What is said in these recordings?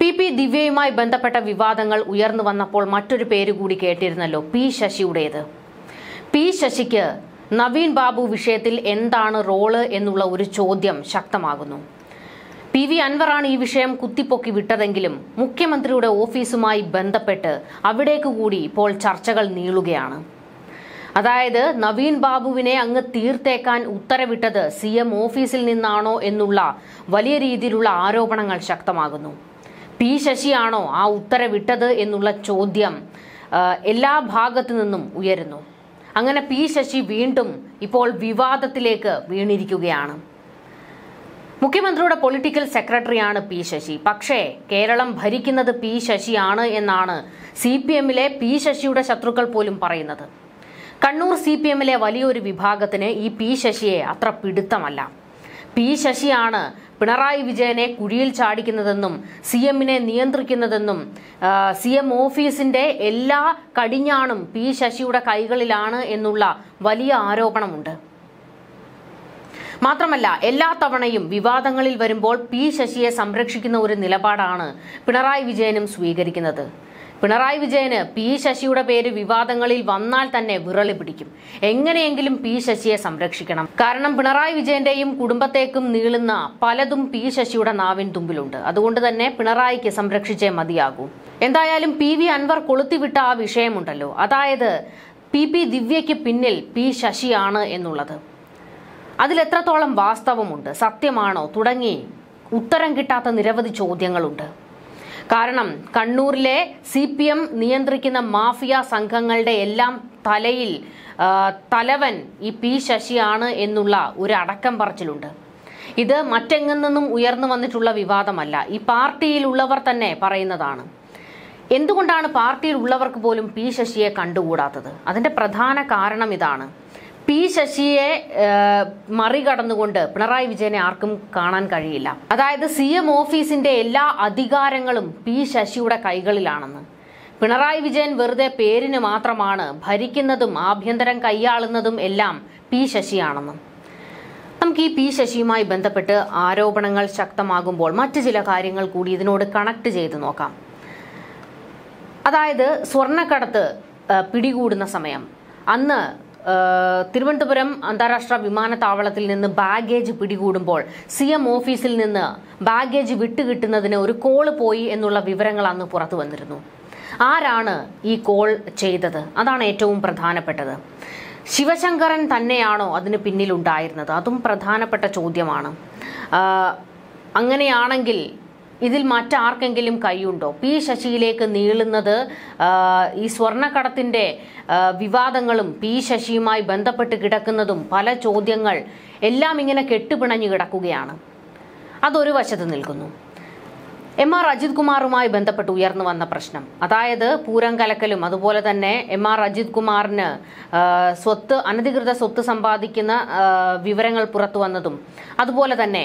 P P ദിവ്യയുമായി ബന്ധപ്പെട്ട വിവാദങ്ങൾ ഉയർന്നു വന്നപ്പോൾ മറ്റൊരു പേര് കൂടി കേട്ടിരുന്നല്ലോ പി ശശിയുടേത് പി ശശിക്ക് നവീൻ ബാബു വിഷയത്തിൽ എന്താണ് റോള് എന്നുള്ള ഒരു ചോദ്യം ശക്തമാകുന്നു പി വി അൻവറാണ് ഈ വിഷയം കുത്തിപ്പൊക്കി വിട്ടതെങ്കിലും മുഖ്യമന്ത്രിയുടെ ഓഫീസുമായി ബന്ധപ്പെട്ട് അവിടേക്ക് കൂടി ഇപ്പോൾ ചർച്ചകൾ നീളുകയാണ് അതായത് നവീൻ ബാബുവിനെ അങ്ങ് തീർത്തേക്കാൻ ഉത്തരവിട്ടത് സി എം ഓഫീസിൽ നിന്നാണോ എന്നുള്ള വലിയ രീതിയിലുള്ള ആരോപണങ്ങൾ ശക്തമാകുന്നു പി ശശിയാണോ ആ ഉത്തരവിട്ടത് എന്നുള്ള ചോദ്യം ആ, എല്ലാ ഭാഗത്തു നിന്നും ഉയരുന്നു അങ്ങനെ പി ശശി വീണ്ടും ഇപ്പോൾ വിവാദത്തിലേക്ക് വീണിരിക്കുകയാണ് മുഖ്യമന്ത്രിയുടെ പൊളിറ്റിക്കൽ സെക്രട്ടറിയാണ് പി ശശി പക്ഷേ കേരളം ഭരിക്കുന്നത് പി ശശിയാണ് എന്നാണ് സി പി എമ്മിലെ പി ശശിയുടെ ശത്രുക്കൾ പോലും പറയുന്നത് കണ്ണൂർ സി പി എമ്മിലെ വലിയൊരു വിഭാഗത്തിന് ഈ പി ശശിയെ അത്ര പിടുത്തമല്ല പി ശശിയാണ് പിണറായി വിജയനെ കുഴിയിൽ ചാടിക്കുന്നതെന്നും സി എമ്മിനെ നിയന്ത്രിക്കുന്നതെന്നും സി എം ഓഫീസിന്റെ എല്ലാ കടിഞ്ഞാണും പി ശശിയുടെ കൈകളിലാണ് എന്നുള്ള വലിയ ആരോപണമുണ്ട് മാത്രമല്ല എല്ലാ തവണയും വിവാദങ്ങളിൽ വരുമ്പോൾ പി ശശിയെ സംരക്ഷിക്കുന്ന ഒരു നിലപാടാണ് പിണറായി വിജയനും സ്വീകരിക്കുന്നത് പിണറായി വിജയന് പി ശശിയുടെ പേര് വിവാദങ്ങളിൽ വന്നാൽ തന്നെ വിറളി പിടിക്കും എങ്ങനെയെങ്കിലും പി ശശിയെ സംരക്ഷിക്കണം കാരണം പിണറായി വിജയന്റെയും കുടുംബത്തേക്കും നീളുന്ന പലതും പി ശശിയുടെ നാവിൻ തുമ്പിലുണ്ട് അതുകൊണ്ട് തന്നെ പിണറായിക്ക് സംരക്ഷിച്ചേ മതിയാകൂ എന്തായാലും പി വി അൻവർ കൊളുത്തിവിട്ട ആ വിഷയമുണ്ടല്ലോ അതായത് പി പി ദിവ്യയ്ക്ക് പിന്നിൽ പി ശശിയാണ് എന്നുള്ളത് അതിലെത്രത്തോളം വാസ്തവമുണ്ട് സത്യമാണോ തുടങ്ങി ഉത്തരം കിട്ടാത്ത നിരവധി ചോദ്യങ്ങളുണ്ട് കാരണം കണ്ണൂരിലെ സി പി എം നിയന്ത്രിക്കുന്ന മാഫിയ സംഘങ്ങളുടെ എല്ലാം തലയിൽ ആ, തലവൻ ഈ പി ശശിയാണ് എന്നുള്ള ഒരു അടക്കം പറച്ചിലുണ്ട് ഇത് മറ്റെങ്ങിൽ നിന്നും ഉയർന്നു വന്നിട്ടുള്ള വിവാദമല്ല ഈ പാർട്ടിയിലുള്ളവർ തന്നെ പറയുന്നതാണ് എന്തുകൊണ്ടാണ് പാർട്ടിയിൽ ഉള്ളവർക്ക് പോലും പി ശശിയെ കണ്ടുകൂടാത്തത് അതിന്റെ പ്രധാന കാരണം ഇതാണ് പി ശശിയെ ഏഹ്, മറികടന്നുകൊണ്ട് പിണറായി വിജയനെ ആർക്കും കാണാൻ കഴിയില്ല അതായത് സി എം ഓഫീസിന്റെ എല്ലാ അധികാരങ്ങളും പി ശശിയുടെ കൈകളിലാണെന്ന് പിണറായി വിജയൻ വെറുതെ പേരിന് മാത്രമാണ് ഭരിക്കുന്നതും ആഭ്യന്തരം കൈയാളുന്നതും എല്ലാം പി ശശിയാണെന്ന് നമുക്ക് ഈ പി ശശിയുമായി ബന്ധപ്പെട്ട് ആരോപണങ്ങൾ ശക്തമാകുമ്പോൾ മറ്റു ചില കാര്യങ്ങൾ കൂടി ഇതിനോട് കണക്ട് ചെയ്ത് നോക്കാം അതായത് സ്വർണ്ണക്കടത്ത് ആ, പിടികൂടുന്ന സമയം അന്ന് ആ, തിരുവനന്തപുരം അന്താരാഷ്ട്ര വിമാനത്താവളത്തിൽ നിന്ന് ബാഗേജ് പിടികൂടുമ്പോൾ സി എം ഓഫീസിൽ നിന്ന് ബാഗേജ് വിട്ടുകിട്ടുന്നതിന് ഒരു കോള് പോയി എന്നുള്ള വിവരങ്ങൾ അന്ന് പുറത്തു വന്നിരുന്നു ആരാണ് ഈ കോൾ ചെയ്തത് അതാണ് ഏറ്റവും പ്രധാനപ്പെട്ടത് ശിവശങ്കരൻ തന്നെയാണോ അതിന് പിന്നിലുണ്ടായിരുന്നത് അതും പ്രധാനപ്പെട്ട ചോദ്യമാണ് ആ, അങ്ങനെയാണെങ്കിൽ ഇതിൽ മറ്റാർക്കെങ്കിലും കൈയുണ്ടോ പി ശശിയിലേക്ക് നീളുന്നത് ആ, ഈ സ്വർണ്ണക്കടത്തിന്റെ ആ, വിവാദങ്ങളും പി ശശിയുമായി ബന്ധപ്പെട്ട് കിടക്കുന്നതും പല ചോദ്യങ്ങൾ എല്ലാം ഇങ്ങനെ കെട്ടുപിണഞ്ഞു കിടക്കുകയാണ് അതൊരു വശത്ത് നിൽക്കുന്നു എം ആർ അജിത് കുമാറുമായി ബന്ധപ്പെട്ട് ഉയർന്നു വന്ന പ്രശ്നം അതായത് പൂരം കലക്കലും അതുപോലെ തന്നെ എം ആർ അജിത് കുമാറിന് ആ, സ്വത്ത് അനധികൃത സ്വത്ത് സമ്പാദിക്കുന്ന ആ, വിവരങ്ങൾ പുറത്തു വന്നതും അതുപോലെ തന്നെ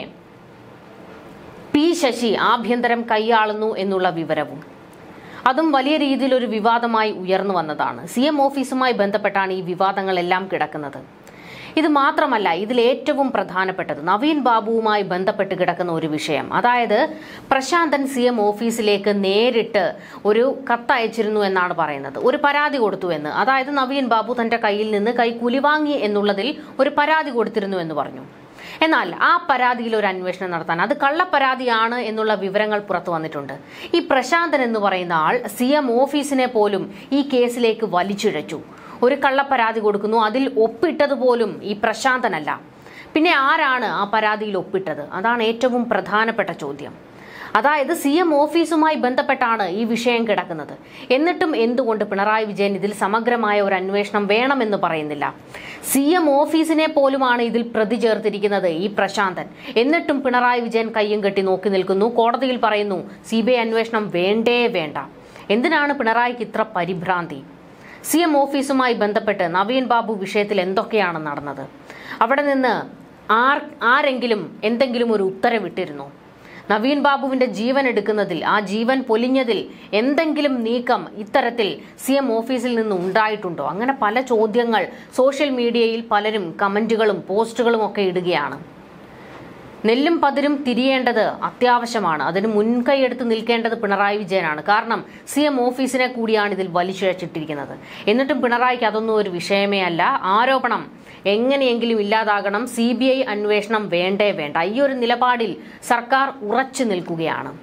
പി ശശി ആഭ്യന്തരം കൈയാളുന്നു എന്നുള്ള വിവരവും അതും വലിയ രീതിയിൽ ഒരു വിവാദമായി ഉയർന്നു വന്നതാണ് സി എം ഓഫീസുമായി ബന്ധപ്പെട്ടാണ് ഈ വിവാദങ്ങളെല്ലാം കിടക്കുന്നത് ഇത് മാത്രമല്ല ഇതിൽ ഏറ്റവും പ്രധാനപ്പെട്ടത് നവീൻ ബാബുവുമായി ബന്ധപ്പെട്ട് കിടക്കുന്ന ഒരു വിഷയം അതായത് പ്രശാന്തൻ സി എം ഓഫീസിലേക്ക് നേരിട്ട് ഒരു കത്തയച്ചിരുന്നു എന്നാണ് പറയുന്നത് ഒരു പരാതി കൊടുത്തു എന്ന് അതായത് നവീൻ ബാബു തന്റെ കയ്യിൽ നിന്ന് കൈക്കൂലി വാങ്ങി എന്നുള്ളതിൽ ഒരു പരാതി കൊടുത്തിരുന്നു എന്ന് പറഞ്ഞു എന്നാൽ ആ പരാതിയിൽ ഒരു അന്വേഷണം നടത്താൻ അത് കള്ളപ്പരാതിയാണ് എന്നുള്ള വിവരങ്ങൾ പുറത്തു വന്നിട്ടുണ്ട് ഈ പ്രശാന്തൻ എന്ന് പറയുന്ന ആൾ സി എം ഓഫീസിനെ പോലും ഈ കേസിലേക്ക് വലിച്ചിഴച്ചു ഒരു കള്ളപ്പരാതി കൊടുക്കുന്നു അതിൽ ഒപ്പിട്ടത് പോലും ഈ പ്രശാന്തനല്ല പിന്നെ ആരാണ് ആ പരാതിയിൽ ഒപ്പിട്ടത് അതാണ് ഏറ്റവും പ്രധാനപ്പെട്ട ചോദ്യം അതായത് സി എം ഓഫീസുമായി ബന്ധപ്പെട്ടാണ് ഈ വിഷയം കിടക്കുന്നത് എന്നിട്ടും എന്തുകൊണ്ട് പിണറായി വിജയൻ ഇതിൽ സമഗ്രമായ ഒരു അന്വേഷണം വേണമെന്ന് പറയുന്നില്ല സി എം ഓഫീസിനെ പോലുമാണ് ഇതിൽ പ്രതി ചേർത്തിരിക്കുന്നത് ഈ പ്രശാന്തൻ എന്നിട്ടും പിണറായി വിജയൻ കയ്യും കെട്ടി നോക്കി നിൽക്കുന്നു കോടതിയിൽ പറയുന്നു സി ബി ഐ അന്വേഷണം വേണ്ടേ വേണ്ട എന്തിനാണ് പിണറായിക്ക് ഇത്ര പരിഭ്രാന്തി സി എം ഓഫീസുമായി ബന്ധപ്പെട്ട് നവീൻ ബാബു വിഷയത്തിൽ എന്തൊക്കെയാണ് നടന്നത് അവിടെ നിന്ന് ആർ ആരെങ്കിലും എന്തെങ്കിലും ഒരു ഉത്തരവിട്ടിരുന്നോ നവീൻ ബാബുവിന്റെ ജീവൻ എടുക്കുന്നതിൽ ആ ജീവൻ പൊലിഞ്ഞതിൽ എന്തെങ്കിലും നീക്കം ഇത്തരത്തിൽ സി എം ഓഫീസിൽ നിന്ന് ഉണ്ടായിട്ടുണ്ടോ അങ്ങനെ പല ചോദ്യങ്ങൾ സോഷ്യൽ മീഡിയയിൽ പലരും കമന്റുകളും പോസ്റ്റുകളും ഒക്കെ ഇടുകയാണ് നെല്ലും പതിരും തിരിയേണ്ടത് അത്യാവശ്യമാണ് അതിന് മുൻകൈയെടുത്ത് നിൽക്കേണ്ടത് പിണറായി വിജയനാണ് കാരണം സി എം ഓഫീസിനെ കൂടിയാണ് ഇതിൽ വലിച്ചിഴച്ചിട്ടിരിക്കുന്നത് എന്നിട്ടും പിണറായിക്ക് അതൊന്നും ഒരു വിഷയമേ അല്ല ആരോപണം എങ്ങനെയെങ്കിലും ഇല്ലാതാകണം സി ബി ഐ അന്വേഷണം വേണ്ടേ വേണ്ട ഈ ഒരു നിലപാടിൽ സർക്കാർ ഉറച്ചു നിൽക്കുകയാണ്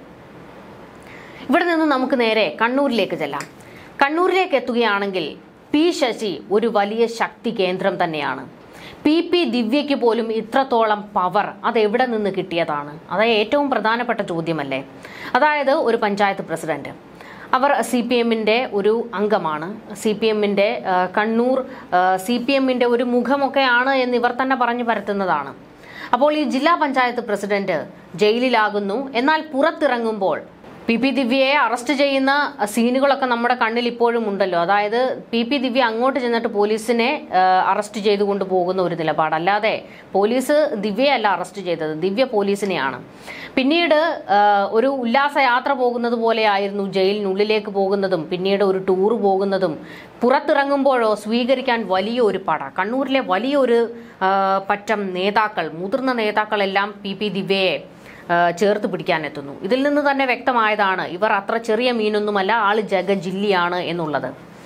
ഇവിടെ നിന്ന് നമുക്ക് നേരെ കണ്ണൂരിലേക്ക് ചെല്ലാം കണ്ണൂരിലേക്ക് എത്തുകയാണെങ്കിൽ പി ശശി ഒരു വലിയ ശക്തി കേന്ദ്രം തന്നെയാണ് പി പി ദിവ്യയ്ക്ക് പോലും ഇത്രത്തോളം പവർ അത് എവിടെ നിന്ന് കിട്ടിയതാണ് അത് ഏറ്റവും പ്രധാനപ്പെട്ട ചോദ്യമല്ലേ അതായത് ഒരു പഞ്ചായത്ത് പ്രസിഡന്റ് അവർ സി പി എമ്മിൻ്റെ ഒരു അംഗമാണ് സി പി എമ്മിൻ്റെ കണ്ണൂർ സി പി എമ്മിൻ്റെ ഒരു മുഖമൊക്കെയാണ് എന്ന് ഇവർ തന്നെ പറഞ്ഞു പരത്തുന്നതാണ് അപ്പോൾ ഈ ജില്ലാ പഞ്ചായത്ത് പ്രസിഡന്റ് ജയിലിലാകുന്നു എന്നാൽ പുറത്തിറങ്ങുമ്പോൾ പി പി ദിവ്യയെ അറസ്റ്റ് ചെയ്യുന്ന സീനുകളൊക്കെ നമ്മുടെ കണ്ണിൽ ഇപ്പോഴും ഉണ്ടല്ലോ അതായത് പി പി ദിവ്യ അങ്ങോട്ട് ചെന്നിട്ട് പോലീസിനെ ആ, അറസ്റ്റ് ചെയ്തുകൊണ്ട് പോകുന്ന ഒരു നിലപാട് അല്ലാതെ പോലീസ് ദിവ്യയല്ല അറസ്റ്റ് ചെയ്തത് ദിവ്യ പോലീസിനെയാണ് പിന്നീട് ആ, ഒരു ഉല്ലാസയാത്ര പോകുന്നത് പോലെയായിരുന്നു ജയിലിനുള്ളിലേക്ക് പോകുന്നതും പിന്നീട് ഒരു ടൂർ പോകുന്നതും പുറത്തിറങ്ങുമ്പോഴോ സ്വീകരിക്കാൻ വലിയൊരു പട കണ്ണൂരിലെ വലിയൊരു ആ, പറ്റം നേതാക്കൾ മുതിർന്ന നേതാക്കളെല്ലാം പി പി ദിവ്യയെ ആ, ചേർത്ത് പിടിക്കാനെത്തുന്നു ഇതിൽ നിന്ന് തന്നെ വ്യക്തമായതാണ് ഇവർ അത്ര ചെറിയ മീനൊന്നുമല്ല ആള് ജഗജില്ലിയാണ് എന്നുള്ളത്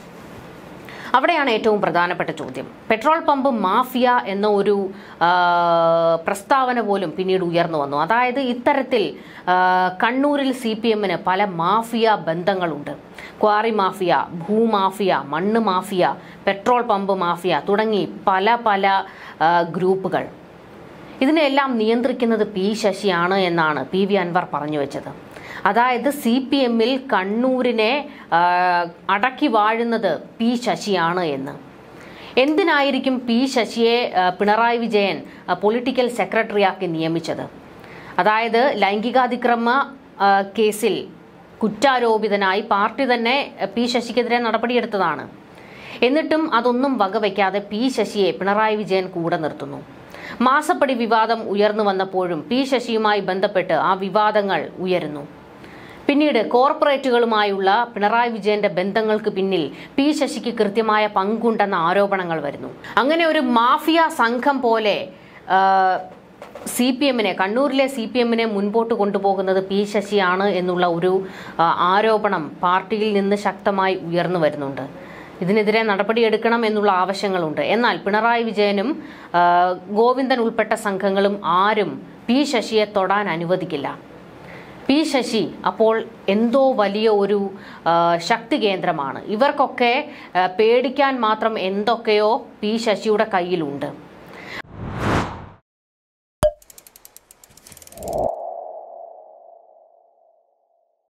അവിടെയാണ് ഏറ്റവും പ്രധാനപ്പെട്ട ചോദ്യം പെട്രോൾ പമ്പ് മാഫിയ എന്ന ഒരു ആ, പ്രസ്താവന പോലും പിന്നീട് ഉയർന്നു വന്നു അതായത് ഇത്തരത്തിൽ ആ, കണ്ണൂരിൽ സി പി എമ്മിന് പല മാഫിയ ബന്ധങ്ങളുണ്ട് ക്വാറി മാഫിയ ഭൂമാഫിയ മണ്ണ് മാഫിയ പെട്രോൾ പമ്പ് മാഫിയ തുടങ്ങി പല പല ആ, ഗ്രൂപ്പുകൾ ഇതിനെല്ലാം നിയന്ത്രിക്കുന്നത് പി ശശിയാണ് എന്നാണ് പി വി അൻവർ പറഞ്ഞു വെച്ചത് അതായത് സി പി എമ്മിൽ കണ്ണൂരിനെ ആ, അടക്കി വാഴുന്നത് പി ശശിയാണ് എന്ന് എന്തിനായിരിക്കും പി ശശിയെ ആ, പിണറായി വിജയൻ ആ, പൊളിറ്റിക്കൽ സെക്രട്ടറിയാക്കി നിയമിച്ചത് അതായത് ലൈംഗികാതിക്രമ ആ, കേസിൽ കുറ്റാരോപിതനായി പാർട്ടി തന്നെ ആ, പി ശശിക്കെതിരെ നടപടിയെടുത്തതാണ് എന്നിട്ടും അതൊന്നും വകവയ്ക്കാതെ പി ശശിയെ പിണറായി വിജയൻ കൂടെ നിർത്തുന്നു മാസപ്പടി വിവാദം ഉയർന്നു വന്നപ്പോഴും പി ശശിയുമായി ബന്ധപ്പെട്ട് ആ വിവാദങ്ങൾ ഉയരുന്നു പിന്നീട് കോർപ്പറേറ്റുകളുമായുള്ള പിണറായി വിജയന്റെ ബന്ധങ്ങൾക്ക് പിന്നിൽ പി ശശിക്ക് കൃത്യമായ പങ്കുണ്ടെന്ന ആരോപണങ്ങൾ വരുന്നു അങ്ങനെ ഒരു മാഫിയ സംഘം പോലെ സി പി എമ്മിനെ കണ്ണൂരിലെ സി പി എമ്മിനെ മുൻപോട്ട് കൊണ്ടുപോകുന്നത് പി ശശിയാണ് എന്നുള്ള ഒരു ആ, ആരോപണം പാർട്ടിയിൽ നിന്ന് ശക്തമായി ഉയർന്നു വരുന്നുണ്ട് ഇതിനെതിരെ നടപടിയെടുക്കണം എന്നുള്ള ആവശ്യങ്ങളുണ്ട് എന്നാൽ പിണറായി വിജയനും ആ, ഗോവിന്ദൻ ഉൾപ്പെട്ട സംഘങ്ങളും ആരും പി ശശിയെ തൊടാൻ അനുവദിക്കില്ല പി ശശി അപ്പോൾ എന്തോ വലിയ ഒരു ആ, ശക്തി കേന്ദ്രമാണ് ഇവർക്കൊക്കെ ആ, പേടിക്കാൻ മാത്രം എന്തൊക്കെയോ പി ശശിയുടെ കയ്യിലുണ്ട്